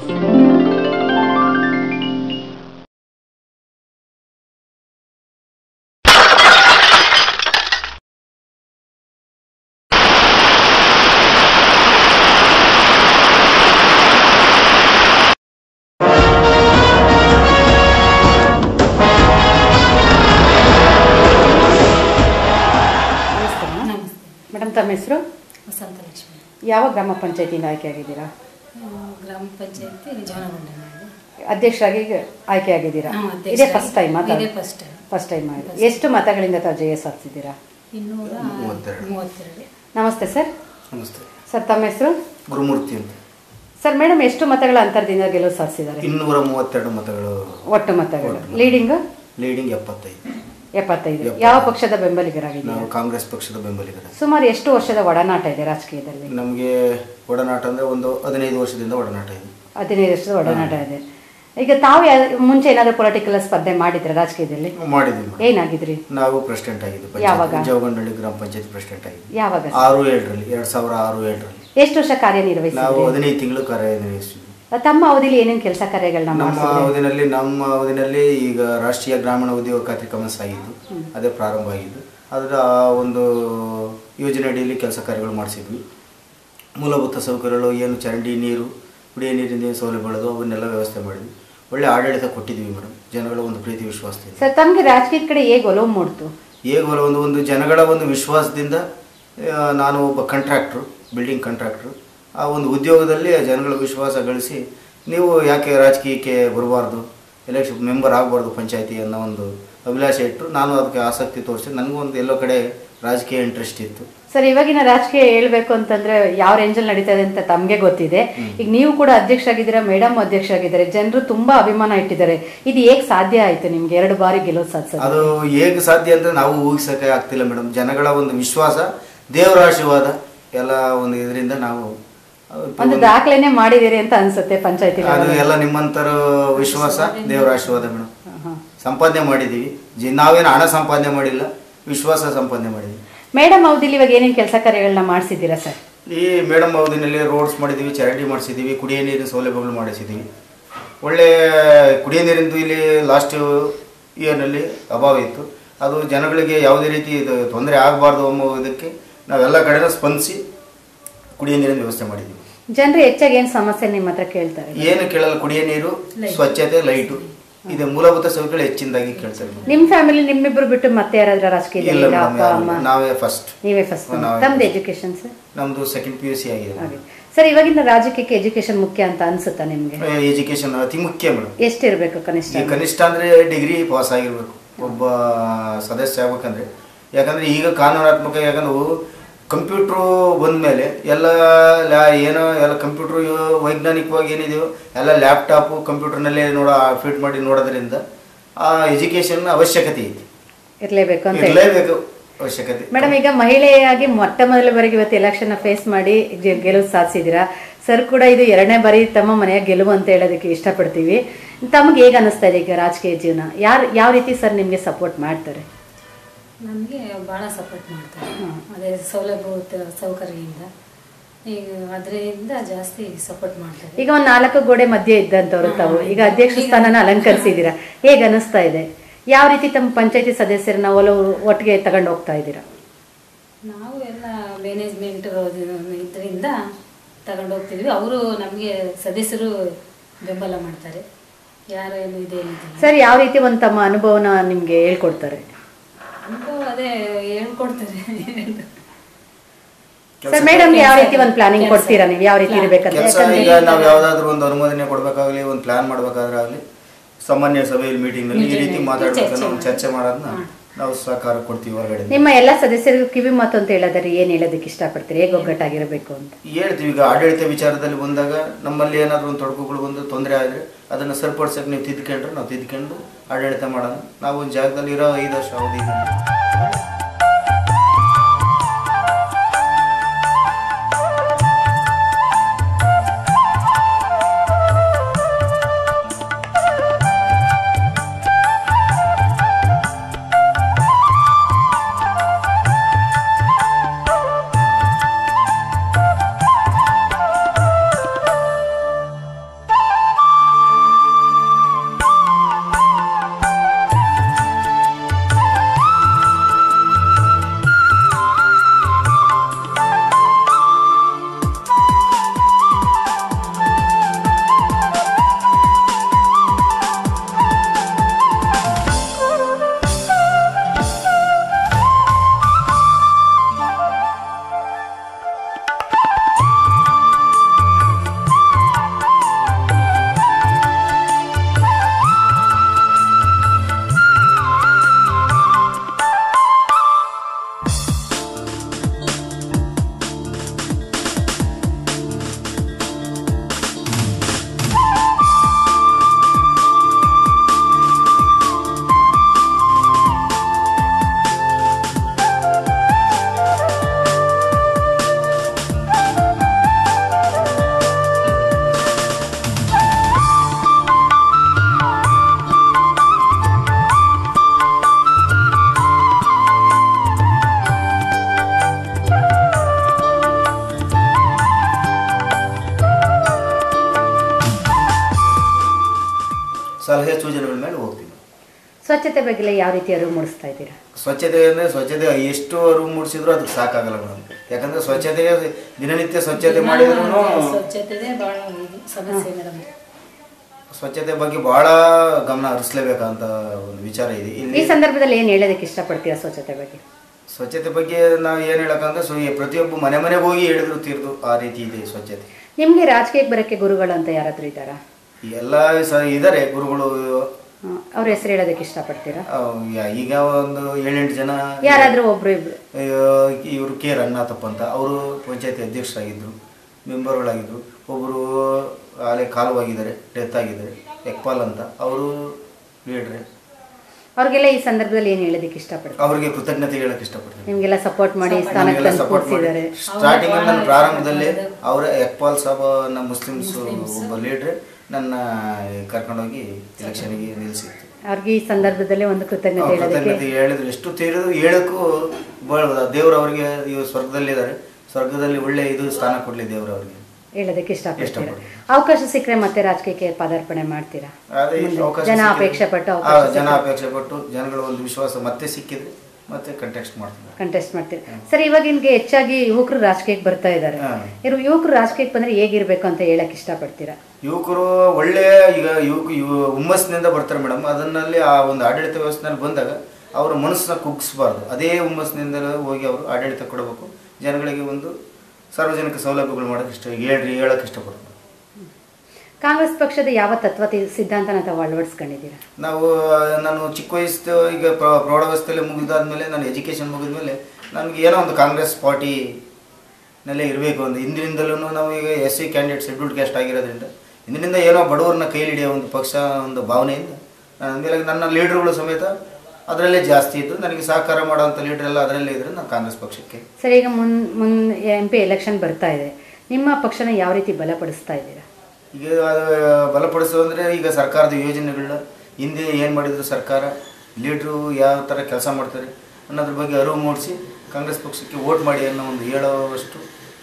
ನಮಸ್ತೆ ಮೇಡಮ್ ತಮ್ಮ ಹೆಸರು ವಸಂತ ಲಕ್ಷ್ಮಿ ಯಾವ ಗ್ರಾಮ ಪಂಚಾಯತಿಯಿಂದ ಆಯ್ಕೆಯಾಗಿದ್ದೀರಾ ಆ, ಗ್ರಾಮ ಪಂಚಾಯತಿ ಜವನಗೊಂಡ ಅಧ್ಯಕ್ಷರಾಗಿ ಆಯ್ಕೆಯಾಗಿದ್ದೀರಾ ಹಾ, ಅಧ್ಯಕ್ಷರಾಗಿ- ಇದೇ ಫಸ್ಟ್ ಟೈಮ್ ಇದೇ first time. ಫಸ್ಟ್ ಟೈಮ್ ಆಯ್ತು ಎಷ್ಟು ಮತಗಳಿಂದ ತಾವು ಜಯ ಸಾಧಿಸಿದ್ದೀರಾ ಇನ್ನೂರ ಮೂವತ್ತೆರಡು. ಮೂವತ್ತೆರಡು ನಮಸ್ತೆ ಸರ್ ನಮಸ್ತೆ ಸರ್ ತಮ್ಮ ಹೆಸರು ಗುರುಮೂರ್ತಿ ಅಂತ ಸರ್ ಮೇಡಮ್ ಎಷ್ಟು ಮತಗಳ ಅಂತರದಿಂದ ಗೆಲುವು ಸಾಧಿಸಿದ್ದಾರೆ ಇನ್ನೂರ ಮೂವತ್ತೆರಡು ಮತಗಳು ಒಟ್ಟು ಮತಗಳು ಲೀಡಿಂಗ್ ಲೀಡಿಂಗ್ ಎಪ್ಪತ್ತೈದು ಎಪ್ಪತ್ತೈದು ಎಪ್ಪತ್ತೈದು. ಯಾವ ಪಕ್ಷದ ಬೆಂಬಲಿಗರಾಗಿದ್ದೀರಾ ನಾವು ಕಾಂಗ್ರೆಸ್ ಪಕ್ಷದ ಬೆಂಬಲಿಗರ ಸುಮಾರು ಎಷ್ಟು ವರ್ಷದ ಒಡನಾಟ ಇದೆ ರಾಜಕೀಯದಲ್ಲಿ ನಮಗೆ ಒಡನಾಟ ಅಂದರೆ ಒಂದು ಹದಿನೈದು ವರ್ಷದಿಂದ ಒಡನಾಟ ಇದೆ ಹದಿನೈದು ವರ್ಷದ ಒಡನಾಟ ಇದೆ ಈಗ ತಾವು ಯಾ- ಮುಂಚೆ ಏನಾದರೂ ಪೊಲಿಟಿಕಲ್ ಸ್ಪರ್ಧೆ ಮಾಡಿದ್ರೆ ರಾಜಕೀಯದಲ್ಲಿ ಮಾಡಿದ್ದೀವಿ ಮೇಡಮ್. ಏನಾಗಿದ್ರಿ ನಾವು ಪ್ರೆಸಿಡೆಂಟ್ ಆಗಿದ್ದು ಯಾವಾಗ? ಪಂಚಾಯತ್ ಜವಗಂಡಳ್ಳಿ ಗ್ರಾಮ ಪಂಚಾಯತ್ ಪ್ರೆಸಿಡೆಂಟ್ ಆಗಿದ್ದು ಯಾವಾಗ ಸರ್? ಆರು ಏಳರಲ್ಲಿ ಎರಡು ಸಾವಿರ ಆರು ಏಳರಲ್ಲಿ ಎಷ್ಟು ವರ್ಷ ನಾವು ಕಾರ್ಯನಿರ್ವಹಿಸಿದ್ರಿ ಹದಿನೈದು ತಿಂಗಳು ಕಾರ್ಯನಿರ್ವಹಿಸಿದ್ವಿ ತಮ್ಮ ಅವಧಿಲಿ ಏನೇನು ಕೆಲಸ ಕಾರ್ಯಗಳನ್ನ ನಮ್ಮ ಮಾಡಿಸಿದ್ರಿ ಅವಧಿನಲ್ಲಿ ನಮ್ಮ ಅವಧಿನಲ್ಲಿ ಈಗ ರಾಷ್ಟ್ರೀಯ ಗ್ರಾಮೀಣ ಉದ್ಯೋಗ ಖಾತ್ರಿ ಕಮಸ್ ಆಗಿದ್ದು ಅದೇ ಪ್ರಾರಂಭ ಆಗಿದ್ದು ಅದರ ಆ ಒಂದು ಯೋಜನೆ ಅಡಿಯಲ್ಲಿ ಕೆಲಸ ಕಾರ್ಯಗಳು ಮಾಡಿಸಿದ್ವಿ ಮೂಲಭೂತ ಸೌಕರ್ಯಗಳು ಏನು ಚರಂಡಿ ನೀರು ಕುಡಿಯೋ ನೀರಿನ ಏನು ಸೌಲಭ್ಯಗಳು ಅವನ್ನೆಲ್ಲ ವ್ಯವಸ್ಥೆ ಮಾಡಿದ್ವಿ ಒಳ್ಳೆ ಆಡಳಿತ ಕೊಟ್ಟಿದ್ವಿ ಮೇಡಮ್ ಜನಗಳ ಒಂದು ಪ್ರೀತಿ ವಿಶ್ವಾಸದಿಂದ ಸರ್ ತಮ್ಗೆ ರಾಜಕೀಯದ ಕಡೆ ಹೇಗೆ ಒಲವು ಮೂಡ್ತು ಹೇಗೆ ಒಂದು ಒಂದು ಜನಗಳ ಒಂದು ವಿಶ್ವಾಸದಿಂದ ಆ, ನಾನು ಒಬ್ಬ ಕಾಂಟ್ರಾಕ್ಟ್ರು ಬಿಲ್ಡಿಂಗ್ ಕಾಂಟ್ರಾಕ್ಟ್ರು ಆ ಒಂದು ಉದ್ಯೋಗದಲ್ಲಿ ಆ ಜನಗಳ ವಿಶ್ವಾಸ ಗಳಿಸಿ ನೀವು ಯಾಕೆ ರಾಜಕೀಯಕ್ಕೆ ಬರಬಾರ್ದು ಎಲೆಕ್ಷನ್ ಮೆಂಬರ್ ಆಗಬಾರ್ದು ಪಂಚಾಯತಿ ಅನ್ನೋ ಒಂದು ಅಭಿಲಾಷೆ ಇಟ್ಟರು ನಾನು ಅದಕ್ಕೆ ಆಸಕ್ತಿ ತೋರಿಸಿ ನನಗೂ ಒಂದು ಎಲ್ಲೋ ಕಡೆ ರಾಜಕೀಯ ಇಂಟ್ರೆಸ್ಟ್ ಇತ್ತು ಸರ್ ಇವಾಗಿನ ರಾಜಕೀಯ ಹೇಳ್ಬೇಕು ಅಂತಂದ್ರೆ ಯಾವ ರೇಂಜಲ್ಲಿ ನಡೀತಾ ಇದೆ ಅಂತ ತಮ್ಗೆ ಗೊತ್ತಿದೆ ಈಗ ನೀವು ಕೂಡ ಅಧ್ಯಕ್ಷರಾಗಿದ್ದೀರಾ ಮೇಡಮ್ ಅಧ್ಯಕ್ಷರಾಗಿದ್ದಾರೆ ಜನರು ತುಂಬಾ ಅಭಿಮಾನ ಇಟ್ಟಿದ್ದಾರೆ ಇದು ಹೇಗೆ ಸಾಧ್ಯ ಆಯ್ತು ನಿಮ್ಗೆ ಎರಡು ಬಾರಿ ಗೆಲುವು ಸಾಧಿಸೋದು ಅದು ಹೇಗೆ ಸಾಧ್ಯ ಅಂತ ನಾವು ಊಹಿಸೋಕೆ ಆಗ್ತಿಲ್ಲ ಮೇಡಮ್ ಜನಗಳ ಒಂದು ವಿಶ್ವಾಸ ದೇವರ ಆಶೀರ್ವಾದ ಎಲ್ಲ ಒಂದು ಇದರಿಂದ ನಾವು ಒಂದು ದಾಖಲೆನೆ ಮಾಡಿದಿರಿ ಅಂತ ಅನ್ಸುತ್ತೆ ಪಂಚಾಯತಿ ಅದು ಎಲ್ಲ ನಿಮ್ಮಂತರ ವಿಶ್ವಾಸ ದೇವರ ಆಶೀರ್ವಾದ ಮೇಡಮ್ ಸಂಪಾದನೆ ಮಾಡಿದ್ದೀವಿ ಜಿ ನಾವೇನು ಹಣ ಸಂಪಾದನೆ ಮಾಡಿಲ್ಲ ವಿಶ್ವಾಸ ಸಂಪಾದನೆ ಮಾಡಿದ್ದೀವಿ ಮೇಡಮ್ ಅವಧಿಲಿ ಇವಾಗ ಏನೇನು ಕೆಲಸ ಕಾರ್ಯಗಳನ್ನ ಮಾಡಿಸಿದ್ದೀರಾ ಸರ್ ಈ ಮೇಡಮ್ ಅವಧಿನಲ್ಲಿ ರೋಡ್ಸ್ ಮಾಡಿದ್ದೀವಿ ಚರಂಡಿ ಮಾಡಿಸಿದ್ದೀವಿ ಕುಡಿಯೋ ನೀರಿನ ಸೌಲಭ್ಯಗಳು ಮಾಡಿಸಿದ್ದೀವಿ ಒಳ್ಳೆ ಕುಡಿಯೋ ನೀರಿಂದು ಇಲ್ಲಿ ಲಾಸ್ಟ್ ಇಯರ್ನಲ್ಲಿ ಅಭಾವ ಇತ್ತು ಅದು ಜನಗಳಿಗೆ ಯಾವುದೇ ರೀತಿ ಇದು ತೊಂದರೆ ಆಗಬಾರ್ದು ಅನ್ನೋ ಇದಕ್ಕೆ ನಾವೆಲ್ಲ ಕಡೆನೂ ಸ್ಪಂದಿಸಿ ಕುಡಿಯೋ ನೀರಿನ ವ್ಯವಸ್ಥೆ ಮಾಡಿದ್ದೀವಿ ಜನರು ಹೆಚ್ಚಾಗಿ ಏನು ಸಮಸ್ಯೆ ನಿಮ್ಮ ಹತ್ರ ಕೇಳ್ತಾರೆ ಏನು ಕೇಳಲ್ಲ ಕುಡಿಯೋ ನೀರು ಸ್ವಚ್ಛತೆ ಲೈಟು ಇದೆ ಮೂಲಭೂತ ಸೌಕರ್ಯ ಹೆಚ್ಚಿನದಾಗಿ ಕೇಳ್ತಾರೆ ನಿಮ್ ಫ್ಯಾಮಿಲಿ ನಿಮ್ಮಿಬ್ರು ಬಿಟ್ಟು ಮತ್ತೆ ಯಾರಾದ್ರೂ ರಾಜಕೀಯದಲ್ಲಿ ಇಲ್ಲ ಅಪ್ಪ ಮೇಡಮ್ ಅಮ್ಮ ನಾವೇ ಫಸ್ಟ್ ನೀವೇ ಫಸ್ಟ್ ನಾವೇ ತಮ್ದು ಎಜುಕೇಶನ್ ಸರ್ ನಮ್ದು ಸೆಕೆಂಡ್ ಪಿ ಯು ಸಿ ಆಗಿದೆ ಹಾಗೆ ಸರ್ ಇವಾಗಿನ ರಾಜಕೀಯಕ್ಕೆ ಎಜುಕೇಶನ್ ಮುಖ್ಯ ಅಂತ ಅನ್ಸುತ್ತಾ ನಿಮ್ಗೆ ಎಜುಕೇಶನ್ ಅತಿ ಮುಖ್ಯ ಮೇಡಮ್ ಎಷ್ಟಿರ್ಬೇಕು ಕನಿಷ್ಠ ಈ ಕನಿಷ್ಠ ಅಂದ್ರೆ ಡಿಗ್ರಿ ಪಾಸ್ ಆಗಿರ್ಬೇಕು ಒಬ್ಬ ಸದಸ್ಯ ಆಗ್ಬೇಕಂದ್ರೆ ಯಾಕಂದ್ರೆ ಈಗ ಕಾನೂನಾತ್ಮಕ ಯಾಕಂದ್ರೆ ಕಂಪ್ಯೂಟ್ರು ಬಂದ್ಮೇಲೆ ಎಲ್ಲ ಲ್ಯಾ- ಏನೋ ಎಲ್ಲ ಕಂಪ್ಯೂಟ್ರು ವೈಜ್ಞಾನಿಕವಾಗಿ ಏನಿದೆಯೋ ಎಲ್ಲ ಲ್ಯಾಪ್ಟಾಪು ಕಂಪ್ಯೂಟರ್ನಲ್ಲೇ ನೋಡೋ ಫಿಟ್ ಮಾಡಿ ನೋಡೋದ್ರಿಂದ ಆ ಎಜುಕೇಶನ್ ಅವಶ್ಯಕತೆ ಇದೆ ಇರ್ಲೇಬೇಕು ಅಂತ ಹೇಳಿ. ಇರಲೇಬೇಕು ಅವಶ್ಯಕತೆ ಮೇಡಮ್ ಈಗ ಮಹಿಳೆಯಾಗಿ ಮೊಟ್ಟ ಮೊದಲ ಬಾರಿಗೆ ಇವತ್ತು ಎಲೆಕ್ಷನ್ ಫೇಸ್ ಮಾಡಿ ಜೆ- ಗೆಲುವು ಸಾಧಿಸಿದಿರಾ ಸರ್ ಕೂಡ ಇದು ಎರಡನೇ ಬಾರಿ ತಮ್ಮ ಮನೆಯ ಗೆಲುವು ಅಂತ ಹೇಳೋದಕ್ಕೆ ಇಷ್ಟಪಡ್ತೀವಿ ತಮಗೆ ಹೇಗೆ ಅನಿಸ್ತಾ ಇದೆ ಈಗ ರಾಜಕೀಯ ಜೀವನ ಯಾರು ಯಾವ ರೀತಿ ಸರ್ ನಿಮಗೆ ಸಪೋರ್ಟ್ ಮಾಡ್ತಾರೆ ನಮಗೆ ಭಾಳ ಸಪೋರ್ಟ್ ಮಾಡ್ತಾರೆ ಅದೇ ಸೌಲಭ್ಯ ಸೌಕರ್ಯದಿಂದ ಈಗ ಅದರಿಂದ ಜಾಸ್ತಿ ಸಪೋರ್ಟ್ ಮಾಡ್ತಾರೆ ಈಗ ಒಂದು ನಾಲ್ಕು ಗೋಡೆ ಮಧ್ಯೆ ಇದ್ದಂಥವ್ರು ತಾವು ಈಗ ಅಧ್ಯಕ್ಷ ಸ್ಥಾನನ ಅಲಂಕರಿಸಿದ್ದೀರಾ ಹೇಗೆ ಅನಿಸ್ತಾ ಇದೆ ಯಾವ ರೀತಿ ತಮ್ಮ ಪಂಚಾಯತಿ ಸದಸ್ಯರನ್ನ ಒಲವು ಒಟ್ಟಿಗೆ ತಗೊಂಡು ಹೋಗ್ತಾ ಇದ್ದೀರಾ ನಾವು ಎಲ್ಲ ಮ್ಯಾನೇಜ್ಮೆಂಟ್ ಇದರಿಂದ ತಗೊಂಡು ಹೋಗ್ತಿದ್ವಿ ಅವರು ನಮಗೆ ಸದಸ್ಯರು ಬೆಂಬಲ ಮಾಡ್ತಾರೆ ಯಾರು ಏನು ಇದೇನಿದೆ ಸರ್ ಯಾವ ರೀತಿ ಒಂದು ತಮ್ಮ ಅನುಭವನ ನಿಮಗೆ ಹೇಳ್ಕೊಡ್ತಾರೆ ಅನುಭವ ಅದೇ ಹೇಳ್ಕೊಡ್ತಾರೆ ಸರ್ ಮೇಡಮ್ ಯಾವ ರೀತಿ ಒಂದು ಪ್ಲಾನಿಂಗ್ ಕೊಡ್ತೀರಾ ನೀವು ಯಾವ ರೀತಿ ಇರ್ಬೇಕಂತ ಕೆಲಸ ಯಾಕಂದ್ರೆ ಈಗ ನಾವು ಯಾವ್ದಾದ್ರು ಒಂದು ಅನುಮೋದನೆ ಕೊಡ್ಬೇಕಾಗ್ಲಿ ಒಂದು ಪ್ಲಾನ್ ಮಾಡ್ಬೇಕಾದ್ರೆ ಆಗಲಿ ಸಾಮಾನ್ಯ ಸಭೆಯಲ್ಲಿ ಮೀಟಿಂಗ್ ನಲ್ಲಿ ಈ ರೀತಿ ಮಾತಾಡ್ಬೇಕನ್ನೋ ಒಂದು ಚರ್ಚೆ ಮಾಡೋದನ್ನ ನಾವು ಸಹಕಾರ ಕೊಡ್ತೀವಿ ಹೊರಗಡೆ ನಿಮ್ಮ ಎಲ್ಲ ಸದಸ್ಯರಿಗೂ ಕಿವಿ ಮಾತು ಅಂತ ಹೇಳೋದಾದ್ರೆ ಏನ್ ಹೇಳೋದಕ್ಕೆ ಇಷ್ಟಪಡ್ತೀರಿ ಹೇಗೆ ಒಗ್ಗಟ್ಟಾಗಿರ್ಬೇಕು ಅಂತ ಹೇಳ್ತೀವಿ ಈಗ ಆಡಳಿತ ವಿಚಾರದಲ್ಲಿ ಬಂದಾಗ ನಮ್ಮಲ್ಲಿ ಏನಾದರೂ ಒಂದು ತೊಡಕುಗಳು ಬಂದು ತೊಂದರೆ ಆದರೆ ಅದನ್ನು ಸರಿಪಡಿಸಕ್ಕೆ ನೀವು ತಿದ್ಕೊಂಡ್ರೆ ನಾವು ತಿದ್ಕೊಂಡು ಆಡಳಿತ ಮಾಡೋಣ ನಾವು ಒಂದು ಜಾಗದಲ್ಲಿ ಇರೋ ಐದು ವರ್ಷ ಅವಧಿ ಸಲಹೆ ಸೂಚನೆಗಳ ಮೇಲೆ ಹೋಗ್ತೀವಿ ಸ್ವಚ್ಛತೆ ಬಗ್ಗೆ ಯಾವ ರೀತಿ ಅರಿವು ಮೂಡಿಸ್ತಾ ಇದ್ದೀರಾ ಸ್ವಚ್ಛತೆ ಅಂದರೆ ಸ್ವಚ್ಛತೆ ಎಷ್ಟು ಅರಿವು ಮೂಡಿಸಿದ್ರು ಅದಕ್ಕೆ ಸಾಕಾಗಲ್ಲ ಮೇಡಮ್ ಯಾಕಂದ್ರೆ ಸ್ವಚ್ಛತೆಗೆ ದಿನನಿತ್ಯ ಸ್ವಚ್ಛತೆ ಮಾಡಿದ್ರು ಸ್ವಚ್ಛತೆನೇ ಭಾಳ ಇದು ಸಮಸ್ಯೆ ಮೇಡಮ್ ಸ್ವಚ್ಛತೆ ಬಗ್ಗೆ ಬಹಳ ಗಮನ ಹರಿಸ್ಲೇಬೇಕಂತ ಒಂದು ವಿಚಾರ ಇದೆ ಈ ಇಲ್ಲಿ ಸಂದರ್ಭದಲ್ಲಿ ಏನು ಹೇಳೋದಕ್ಕೆ ಇಷ್ಟಪಡ್ತೀರಾ ಸ್ವಚ್ಛತೆ ಬಗ್ಗೆ ಸ್ವಚ್ಛತೆ ಬಗ್ಗೆ ನಾವು ಏನು ಹೇಳಕ್ಕಂದ್ರೆ ಸೊ ಈ ಪ್ರತಿಯೊಬ್ಬ ಮನೆ ಮನೆಗೆ ಹೋಗಿ ಹೇಳಿದ್ರು ತೀರ್ದು ಆ ರೀತಿ ಇದೆ ಸ್ವಚ್ಛತೆ ನಿಮಗೆ ರಾಜಕೀಯಕ್ಕೆ ಬರೋಕ್ಕೆ ಗುರುಗಳು ಅಂತ ಯಾರಾದ್ರೂ ಇದ್ದಾರಾ ಎಲ್ಲ ಸ ಇದ್ದಾರೆ ಗುರುಗಳು ಅವ್ರ ಹೆಸರು ಹೇಳೋದಕ್ಕೆ ಇಷ್ಟಪಡ್ತೀರಾ ಆ, ಯಾ- ಈಗ ಒಂದು ಏಳೆಂಟು ಜನ ಯಾರಾದ್ರೂ ಒಬ್ರು ಇಬ್ರು ಇವರು ಕೆ ರಂಗನಾಥಪ್ಪ ಅಂತ ಅವರು ಪಂಚಾಯತಿ ಅಧ್ಯಕ್ಷರಾಗಿದ್ದರು ಮೆಂಬರ್ಗಳಾಗಿದ್ದರು ಒಬ್ಬರು ಆಲೆ ಕಾಲವಾಗಿದ್ದಾರೆ ಡೆತ್ ಆಗಿದ್ದಾರೆ ಯಕ್ಪಾಲ್ ಅಂತ ಅವರು ಲೀಡ್ರೆ ಅವ್ರಿಗೆಲ್ಲ ಈ ಸಂದರ್ಭದಲ್ಲಿ ಏನು ಹೇಳೋದಕ್ಕೆ ಇಷ್ಟಪಡ್ತೀರಾ ಅವರಿಗೆ ಕೃತಜ್ಞತೆ ಹೇಳಕ್ಕೆ ಇಷ್ಟಪಡ್ತೀನಿ ನಿಮ್ಗೆಲ್ಲ ಸಪೋರ್ಟ್ ಮಾಡಿ ಸ್ಥಾನಕ್ಕೆ ನಮಗೆಲ್ಲ ತಂದು ಸಪೋರ್ಟ್ ಮಾಡಿ ಕೂರಿಸಿದ್ದಾರೆ ಸ್ಟಾರ್ಟಿಂಗ್ ನನ್ನ ಪ್ರಾರಂಭದಲ್ಲಿ ಅವರ ಯಕ್ಪಾಲ್ ಸಾಬ್ ನಮ್ಮ ಮುಸ್ಲಿಮ್ಸ್ ಒಬ್ಬ ಲೀಡ್ರೆ ನನ್ನ ಕರ್ಕೊಂಡೋಗಿ ಎಲೆಕ್ಷನ್ಗೆ ನಿಲ್ಲಿಸಿತ್ತು ಅವ್ರಿಗೆ ಈ ಸಂದರ್ಭದಲ್ಲಿ ಒಂದು ಕೃತಜ್ಞತೆ ಹೇಳೋದಕ್ಕೆ ಕೃತಜ್ಞತೆ ಹೇಳಿದ್ರು ಎಷ್ಟು ತೀರಿದ್ರು ಹೇಳಕ್ಕೂ ಬಹಳ ದೇವ್ರು ಅವರಿಗೆ ಇವರು ಸ್ವರ್ಗದಲ್ಲಿದ್ದಾರೆ ಸ್ವರ್ಗದಲ್ಲಿ ಒಳ್ಳೆ ಇದು ಸ್ಥಾನ ಕೊಡ್ಲಿ ದೇವ್ರು ಅವರಿಗೆ ಹೇಳೋದಕ್ಕೆ ಇಷ್ಟಪಡ್ತೀರಾ ಇಷ್ಟಪಡ್ತೀನಿ. ಅವಕಾಶ ಸಿಕ್ಕರೆ ಮತ್ತೆ ರಾಜಕೀಯಕ್ಕೆ ಪದಾರ್ಪಣೆ ಮಾಡ್ತೀರಾ ಅದೇ ಮುಂದೆ ಅವಕಾಶ ಜನ ಸಿಕ್ಕಿದ್ರೆ- ಅಪೇಕ್ಷೆ ಪಟ್ಟು ಆ, ಅವಕಾಶ ಜನ ಅಪೇಕ್ಷೆ ಪಟ್ಟು ಜನಗಳ ಒಂದು ವಿಶ್ವಾಸ ಮತ್ತೆ ಸಿಕ್ಕಿದ್ರೆ ಮತ್ತೆ ಕಂಟೆಕ್ಸ್ಟ್ ಮಾಡ್ತಾರೆ ಕಂಟೆಸ್ಟ್ ಮಾಡ್ತೀರಿ ಸರ್ ಇವಾಗ ನಿಮ್ಗೆ ಹೆಚ್ಚಾಗಿ ಯುವಕರು ರಾಜಕೀಯಕ್ಕೆ ಬರ್ತಾ ಇದ್ದಾರೆ ಹಾ. ಇವರು ಯುವಕರು ರಾಜಕೀಯಕ್ಕೆ ಬಂದ್ರೆ ಹೇಗಿರ್ಬೇಕು ಅಂತ ಹೇಳಕ್ ಇಷ್ಟಪಡ್ತೀರಾ ಯುವಕರು ಒಳ್ಳೆ ಈಗ ಯುವಕ ಯು ಹುಮ್ಮಸ್ಸಿನಿಂದ ಬರ್ತಾರೆ ಮೇಡಮ್ ಅದನ್ನಲ್ಲಿ ಆ ಒಂದು ಆಡಳಿತ ವ್ಯವಸ್ಥೆನಲ್ಲಿ ಬಂದಾಗ ಅವರ ಮನಸ್ಸನ್ನ ಕುಗ್ಗಿಸ್ಬಾರ್ದು ಅದೇ ಹುಮ್ಮಸ್ಸಿನಿಂದ ಹೋಗಿ ಅವರು ಆಡಳಿತ ಕೊಡಬೇಕು ಜನಗಳಿಗೆ ಒಂದು ಸಾರ್ವಜನಿಕ ಸೌಲಭ್ಯಗಳು ಮಾಡೋಕೆ ಇಷ್ಟ ಹೇಳ್ರಿ ಹೇಳಕ್ಕೆ ಇಷ್ಟಪಡ್ತಾರೆ ಕಾಂಗ್ರೆಸ್ ಪಕ್ಷದ ಯಾವ ತತ್ವ ತಿ- ಸಿದ್ಧಾಂತನ ತಾವು ಅಳವಡಿಸ್ಕೊಂಡಿದ್ದೀರಾ ನಾವು ನಾನು ಚಿಕ್ಕ ವಯಸ್ಸು ಈಗ ಪ್ರ- ಪ್ರೌಢಾವಸ್ಥೆಯಲ್ಲಿ ಮುಗಿದಾದ್ಮೇಲೆ ನಾನು ಎಜುಕೇಷನ್ ಮುಗಿದ್ಮೇಲೆ ನನಗೆ ಏನೋ ಒಂದು ಕಾಂಗ್ರೆಸ್ ಪಾರ್ಟಿ ನಲ್ಲೇ ಇರಬೇಕು ಒಂದು ಹಿಂದಿನಿಂದಲೂ ನಾವು ಈಗ S C candidate scheduled caste ಆಗಿರೋದ್ರಿಂದ ಹಿಂದಿನಿಂದ ಏನೋ ಬಡವರನ್ನ ಕೈಲಿ ಹಿಡಿಯೋ ಒಂದು ಪಕ್ಷ ಒಂದು ಭಾವನೆಯಿಂದ ನಾನು ಅಂದಮೇಲೆ ನನ್ನ ಲೀಡರ್ಗಳು ಸಮೇತ ಅದರಲ್ಲೇ ಜಾಸ್ತಿ ಇದ್ದು ನನಗೆ ಸಹಕಾರ ಮಾಡುವಂಥ ಲೀಡರ್ ಎಲ್ಲ ಅದರಲ್ಲೇ ಇದ್ರೆ ನಾನು ಕಾಂಗ್ರೆಸ್ ಪಕ್ಷಕ್ಕೆ ಸರ್ ಈಗ ಮುನ್ ಮುನ್ ಎಂ ಪಿ ಎಲೆಕ್ಷನ್ ಬರ್ತಾ ಇದೆ ನಿಮ್ಮ ಪಕ್ಷನ ಯಾವ ರೀತಿ ಬಲಪಡಿಸ್ತಾ ಇದ್ದೀರಾ ಈಗ ಅದು ಬಲಪಡಿಸೋದಂದ್ರೆ ಈಗ ಸರ್ಕಾರದ ಯೋಜನೆಗಳನ್ನ ಹಿಂದೆ ಏನು ಮಾಡಿದ್ರು ಸರ್ಕಾರ ಲೀಡ್ರು ಯಾವ ಥರ ಕೆಲಸ ಮಾಡ್ತಾರೆ ಅನ್ನೋದ್ರ ಬಗ್ಗೆ ಅರಿವು ಮೂಡಿಸಿ ಕಾಂಗ್ರೆಸ್ ಪಕ್ಷಕ್ಕೆ ವೋಟ್ ಮಾಡಿ ಅನ್ನೋ ಒಂದು ಹೇಳೋವಷ್ಟು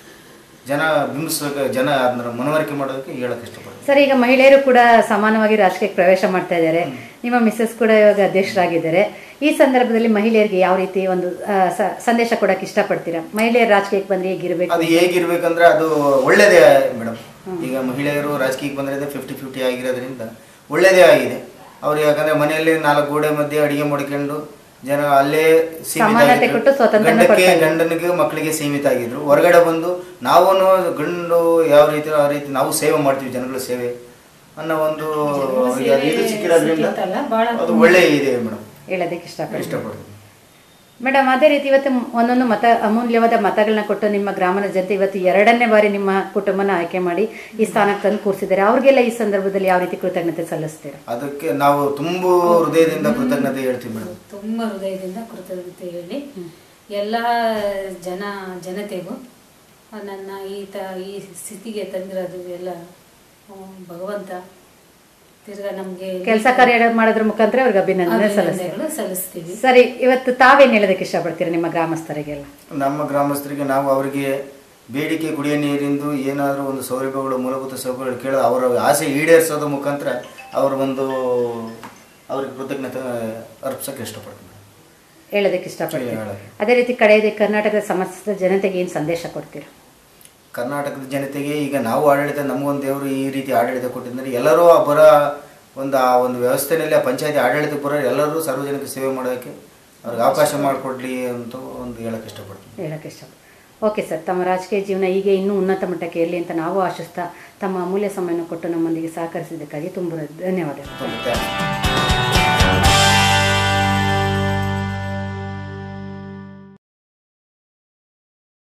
ಜನ ಬಿಂಬಿಸೋಕೆ ಜನ ಅದನ್ನ ಮನವರಿಕೆ ಮಾಡೋದಕ್ಕೆ ಹೇಳೋಕೆ ಇಷ್ಟಪಡ್ತೀನಿ ಸರ್ ಈಗ ಮಹಿಳೆಯರು ಕೂಡ ಸಮಾನವಾಗಿ ರಾಜಕೀಯಕ್ಕೆ ಪ್ರವೇಶ ಮಾಡ್ತಾ ಇದ್ದಾರೆ ನಿಮ್ಮ ಮಿಸ್ಸಸ್ ಕೂಡ ಇವಾಗ ಅಧ್ಯಕ್ಷರಾಗಿದ್ದಾರೆ ಈ ಸಂದರ್ಭದಲ್ಲಿ ಮಹಿಳೆಯರಿಗೆ ಯಾವ ರೀತಿ ಒಂದು ಆ, ಸ- ಸಂದೇಶ ಕೊಡಕ್ಕೆ ಇಷ್ಟಪಡ್ತೀರಾ ಮಹಿಳೆಯರು ರಾಜಕೀಯಕ್ಕೆ ಬಂದ್ರೆ ಹೇಗಿರ್ಬೇಕು ಅದು ಹೇಗಿರ್ಬೇಕಂದ್ರೆ ಅದು ಒಳ್ಳೇದೇ ಮೇಡಮ್ ಈಗ ಮಹಿಳೆಯರು ರಾಜಕೀಯಕ್ಕೆ ಬಂದಿರೋದೇ ಫಿಫ್ಟಿ ಫಿಫ್ಟಿ ಆಗಿರೋದ್ರಿಂದ ಒಳ್ಳೇದೇ ಆಗಿದೆ ಅವ್ರು ಯಾಕಂದ್ರೆ ಮನೆಯಲ್ಲಿ ನಾಲ್ಕು ಗೋಡೆ ಮಧ್ಯೆ ಅಡಿಗೆ ಮಾಡ್ಕೊಂಡು ಜನ ಅಲ್ಲೇ ಸೀಮಿತ ಸಮಾನತೆ ಆಗಿದ್ರು. ಕೊಟ್ಟು ಸ್ವಾತಂತ್ರ್ಯನ ಗಂಡಕ್ಕೆ ಕೊಡ್ತಾ ಇದ್ರು. ಗಂಡನಿಗೆ ಮಕ್ಕಳಿಗೆ ಸೀಮಿತ ಆಗಿದ್ರು ಹೊರಗಡೆ ಬಂದು ನಾವು ಗಂಡು ಯಾವ ರೀತಿ ಆ ರೀತಿ ನಾವು ಸೇವೆ ಮಾಡ್ತೀವಿ ಜನಗಳ ಸೇವೆ ಅನ್ನೋ ಒಂದು ಅವ್ರಿಗೆ ಅದು ಇದು ಸಿಕ್ಕಿರೋದ್ರಿಂದ ಸಿಕ್ಕಿತ್ತಲ್ಲ, ಭಾಳ ಅದು ಒಳ್ಳೆ ಇದೆ ಮೇಡಮ್ ಹೇಳೋದಕ್ಕೆ ಇಷ್ಟಪಡ್ತೀನಿ ಇಷ್ಟಪಡ್ತೀನಿ ಮೇಡಮ್ ಅದೇ ರೀತಿ ಇವತ್ತು ಒಂದೊಂದು ಮತ ಅಮೂಲ್ಯವಾದ ಮತಗಳನ್ನ ಕೊಟ್ಟು ನಿಮ್ಮ ಗ್ರಾಮದ ಜನತೆ ಇವತ್ತು ಎರಡನೇ ಬಾರಿ ನಿಮ್ಮ ಕುಟುಂಬನ ಆಯ್ಕೆ ಮಾಡಿ ಈ ಸ್ಥಾನಕ್ಕೆ ತಂದು ಕೂರಿಸಿದ್ದಾರೆ ಅವ್ರಿಗೆಲ್ಲ ಈ ಸಂದರ್ಭದಲ್ಲಿ ಯಾವ ರೀತಿ ಕೃತಜ್ಞತೆ ಸಲ್ಲಿಸ್ತೀರಾ ಅದಕ್ಕೆ ನಾವು ತುಂಬ ಹೃದಯದಿಂದ ಕೃತಜ್ಞತೆ ಹೇಳ್ತೀವಿ ಮೇಡಮ್ ತುಂಬ ಹೃದಯದಿಂದ ಕೃತಜ್ಞತೆ ಹೇಳಿ ಎಲ್ಲ ಜನ ಜನತೆಗೂ ನನ್ನ ಈ ತ ಈ ಸ್ಥಿತಿಗೆ ತಂದಿರೋದು ಎಲ್ಲ ಹ್ಮ್, ಭಗವಂತ ತಿರ್ಗಾ ನಮಗೆ ಕೆಲಸ ಕಾರ್ಯ ಮಾಡೋದ್ರ ಮುಖಾಂತರ ಅವ್ರಿಗೆ ಅಭಿನಂದನೆ ಸಲ್ಲಿಸ್ತೀವಿ ಅಭಿನಂದನೆಗಳು ಸಲ್ಲಿಸ್ತೀವಿ ಸರಿ ಇವತ್ತು ತಾವೇನು ಹೇಳೋದಕ್ಕೆ ಇಷ್ಟಪಡ್ತೀರಾ ನಿಮ್ಮ ಗ್ರಾಮಸ್ಥರಿಗೆಲ್ಲ ನಮ್ಮ ಗ್ರಾಮಸ್ಥರಿಗೆ ನಾವು ಅವರಿಗೆ ಬೇಡಿಕೆ ಕುಡಿಯೋ ನೀರಿಂದು ಏನಾದರೂ ಒಂದು ಸೌಲಭ್ಯಗಳು ಮೂಲಭೂತ ಸೌಕರ್ಯಗಳು ಕೇಳೋದು ಅವರ ಆಸೆ ಈಡೇರಿಸೋದ್ರ ಮುಖಾಂತರ ಅವರ ಒಂದು ಅವ್ರಿಗೆ ಕೃತಜ್ಞತೆ ಅರ್ಪಿಸೋಕೆ ಇಷ್ಟಪಡ್ತೀನಿ ಹೇಳೋದಕ್ಕೆ ಇಷ್ಟಪಡ್ತೀರಾ ಹೇಳೋದು. ಅದೇ ರೀತಿ ಕಡೆಯದೆ ಕರ್ನಾಟಕದ ಸಮಸ್ತ ಜನತೆಗೆ ಏನು ಸಂದೇಶ ಕೊಡ್ತೀರಾ ಕರ್ನಾಟಕದ ಜನತೆಗೆ ಈಗ ನಾವು ಆಡಳಿತ ನಮಗೊಂದು ದೇವರು ಈ ರೀತಿ ಆಡಳಿತ ಕೊಟ್ಟಿದ್ದಾರೆ ಎಲ್ಲರೂ ಆ ಬರ ಒಂದು ಆ ಒಂದು ವ್ಯವಸ್ಥೆಯಲ್ಲಿ ಆ ಪಂಚಾಯತಿ ಆಡಳಿತ ಬರೋ ಎಲ್ಲರೂ ಸಾರ್ವಜನಿಕ ಸೇವೆ ಮಾಡೋಕ್ಕೆ ಅವ್ರಿಗೆ ಅವಕಾಶ ಮಾಡಿಕೊಡ್ಲಿ ಅಂತ ಒಂದು ಹೇಳಕ್ಕೆ ಇಷ್ಟಪಡ್ತೀನಿ ಹೇಳೋಕ್ಕೆ ಇಷ್ಟ ಓಕೆ ಸರ್ ತಮ್ಮ ರಾಜಕೀಯ ಜೀವನ ಹೀಗೆ ಇನ್ನೂ ಉನ್ನತ ಮಟ್ಟಕ್ಕೆ ಇರಲಿ ಅಂತ ನಾವು ಆಶಿಸ್ತಾ ತಮ್ಮ ಅಮೂಲ್ಯ ಸಮಯವನ್ನು ಕೊಟ್ಟು ನಮ್ಮೊಂದಿಗೆ ಸಹಕರಿಸಿದ್ದಕ್ಕಾಗಿ ತುಂಬ ಧನ್ಯವಾದಗಳು ತುಂಬ ಥ್ಯಾಂಕ್ಸ್